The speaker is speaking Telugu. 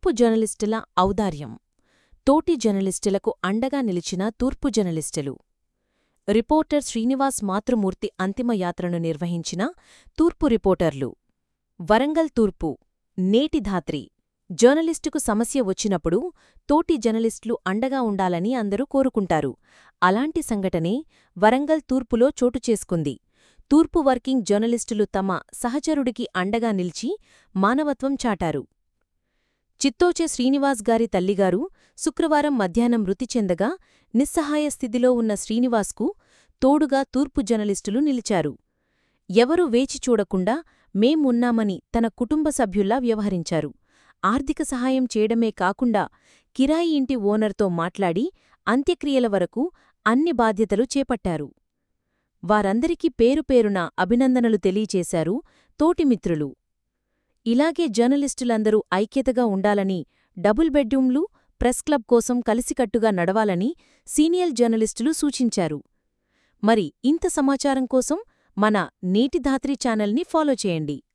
తూర్పు జర్నలిస్టుల ఔదార్యం తోటి జర్నలిస్టులకు అండగా నిలిచిన తూర్పు జర్నలిస్టులు రిపోర్టర్ శ్రీనివాస్ మాతృమూర్తి అంతిమయాత్రను నిర్వహించిన తూర్పు రిపోర్టర్లు వరంగల్ తూర్పు నేటి ధాత్రి జర్నలిస్టుకు సమస్య వచ్చినప్పుడు తోటి జర్నలిస్టులు అండగా ఉండాలని అందరూ కోరుకుంటారు అలాంటి సంఘటనే వరంగల్ తూర్పులో చోటు చేసుకుంది తూర్పు వర్కింగ్ జర్నలిస్టులు తమ సహచరుడికి అండగా నిలిచి మానవత్వం చాటారు చిత్తోచే శ్రీనివాస్ గారి తల్లిగారు శుక్రవారం మధ్యాహ్నం మృతి చెందగా నిస్సహాయ స్థితిలో ఉన్న శ్రీనివాస్కు తోడుగా తూర్పు జర్నలిస్టులు నిలిచారు ఎవరూ వేచి చూడకుండా మేం ఉన్నామని తన కుటుంబ సభ్యుల్లా వ్యవహరించారు ఆర్థిక సహాయం చేయడమే కాకుండా కిరాయి ఇంటి ఓనర్తో మాట్లాడి అంత్యక్రియల వరకు అన్ని బాధ్యతలు చేపట్టారు వారందరికీ పేరుపేరున అభినందనలు తెలియచేశారు తోటిమిత్రులు ఇలాగే జర్నలిస్టులందరూ ఐక్యతగా ఉండాలని డబుల్ బెడ్రూమ్లు ప్రెస్ క్లబ్ కోసం కలిసికట్టుగా నడవాలని సీనియర్ జర్నలిస్టులు సూచించారు మరి ఇంత సమాచారం కోసం మన నేటి ధాత్రి ఛానల్ని ఫాలో చేయండి